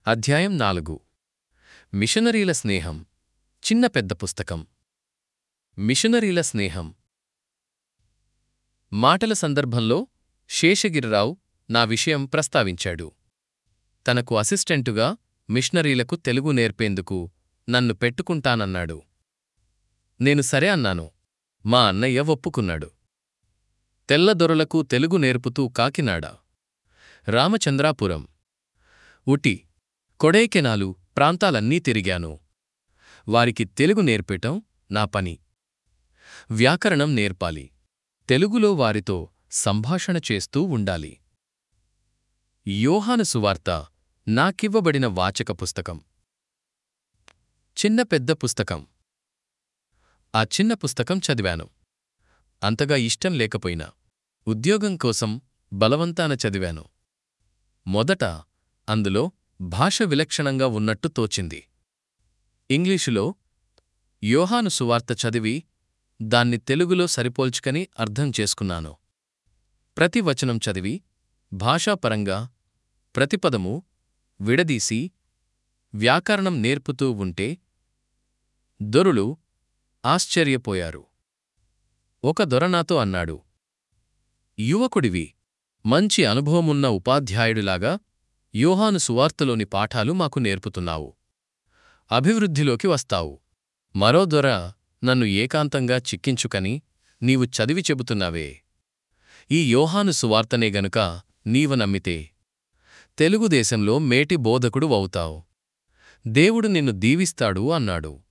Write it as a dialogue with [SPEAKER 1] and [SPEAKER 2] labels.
[SPEAKER 1] అధ్యాయం నాలుగు మిషనరీల స్నేహం చిన్న పెద్ద పుస్తకం మిషనరీల స్నేహం మాటల సందర్భంలో శేషగిరిరావు నా విషయం ప్రస్తావించాడు తనకు అసిస్టెంటుగా మిషనరీలకు తెలుగు నేర్పేందుకు నన్ను పెట్టుకుంటానన్నాడు నేను సరే అన్నాను మా అన్నయ్య ఒప్పుకున్నాడు తెల్లదొరలకు తెలుగు నేర్పుతూ కాకినాడ రామచంద్రాపురం ఉటి కొడైకెనాలు ప్రాంతాలన్నీ తిరిగాను వారికి తెలుగు నేర్పటం నా పని వ్యాకరణం నేర్పాలి తెలుగులో వారితో సంభాషణ చేస్తూ ఉండాలి యోహాను సువార్త నాకివ్వబడిన వాచక పుస్తకం చిన్న పెద్ద పుస్తకం ఆ చిన్న పుస్తకం చదివాను అంతగా ఇష్టం లేకపోయినా ఉద్యోగం కోసం బలవంతాన చదివాను మొదట అందులో భాష విలక్షణంగా ఉన్నట్టు తోచింది ఇంగ్లీషులో యోహాను సువార్త చదివి దాన్ని తెలుగులో సరిపోల్చుకని అర్థం చేసుకున్నాను ప్రతి వచనం చదివి భాషాపరంగా ప్రతిపదము విడదీసి వ్యాకరణం నేర్పుతూ ఉంటే దొరులు ఆశ్చర్యపోయారు ఒక దొర నాతో అన్నాడు యువకుడివి మంచి అనుభవమున్న ఉపాధ్యాయుడిలాగా యోహాను సువార్తలోని పాఠాలు మాకు నేర్పుతున్నావు అభివృద్ధిలోకి వస్తావు మరో దొర నన్ను ఏకాంతంగా చిక్కించుకని నీవు చదివి చెబుతున్నావే ఈ యోహాను సువార్తనే గనుక నీవు నమ్మితే తెలుగుదేశంలో మేటి బోధకుడు అవుతావు దేవుడు నిన్ను దీవిస్తాడు అన్నాడు